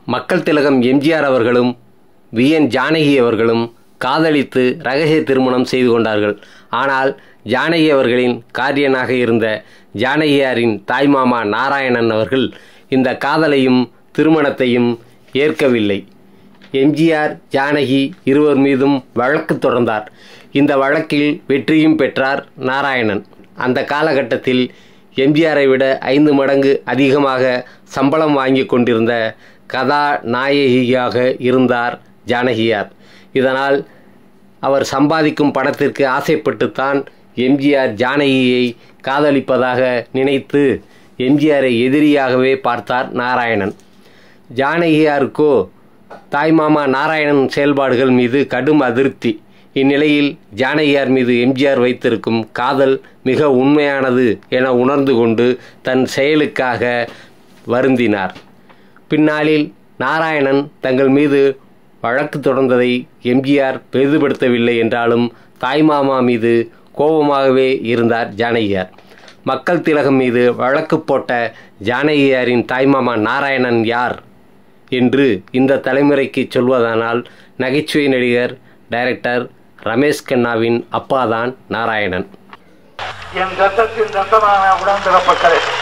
மக்கள் திலகம் எம்ஜிஆர் அவர்களும் வி என் ஜானகி அவர்களும் காதலித்து ரகசிய திருமணம் செய்து கொண்டார்கள் ஆனால் ஜானகி அவர்களின் காரியனாக இருந்த ஜானகியாரின் தாய்மாமா நாராயணன் அவர்கள் இந்த காதலையும் திருமணத்தையும் ஏற்கவில்லை எம்ஜிஆர் ஜானகி இருவர் மீதும் வழக்கு தொடர்ந்தார் இந்த வழக்கில் வெற்றியும் பெற்றார் நாராயணன் அந்த காலகட்டத்தில் எம்ஜிஆரை விட ஐந்து மடங்கு அதிகமாக சம்பளம் வாங்கி கொண்டிருந்த கதாநாயகியாக இருந்தார் ஜானகியார் இதனால் அவர் சம்பாதிக்கும் பணத்திற்கு ஆசைப்பட்டுத்தான் எம்ஜிஆர் ஜானகியை காதலிப்பதாக நினைத்து எம்ஜிஆரை எதிரியாகவே பார்த்தார் நாராயணன் ஜானகியாருக்கோ தாய்மாமா நாராயணன் செயல்பாடுகள் மீது கடும் அதிருப்தி இந்நிலையில் ஜானகியார் மீது எம்ஜிஆர் வைத்திருக்கும் காதல் மிக உண்மையானது என உணர்ந்து கொண்டு தன் செயலுக்காக வருந்தினார் பின்னாளில் நாராயணன் தங்கள் மீது வழக்கு தொடர்ந்ததை எம்ஜிஆர் பெரிதுபடுத்தவில்லை என்றாலும் தாய்மாமா மீது கோபமாகவே இருந்தார் ஜானகியார் மக்கள் திலகம் மீது வழக்கு போட்ட ஜானகியாரின் தாய்மாமா நாராயணன் யார் என்று இந்த தலைமுறைக்கு சொல்வதானால் நகைச்சுவை நடிகர் டைரக்டர் ரமேஷ் கண்ணாவின் அப்பாதான் நாராயணன் என் ரத்தத்தில் ரத்தமான உடன்பிறப்பட்டது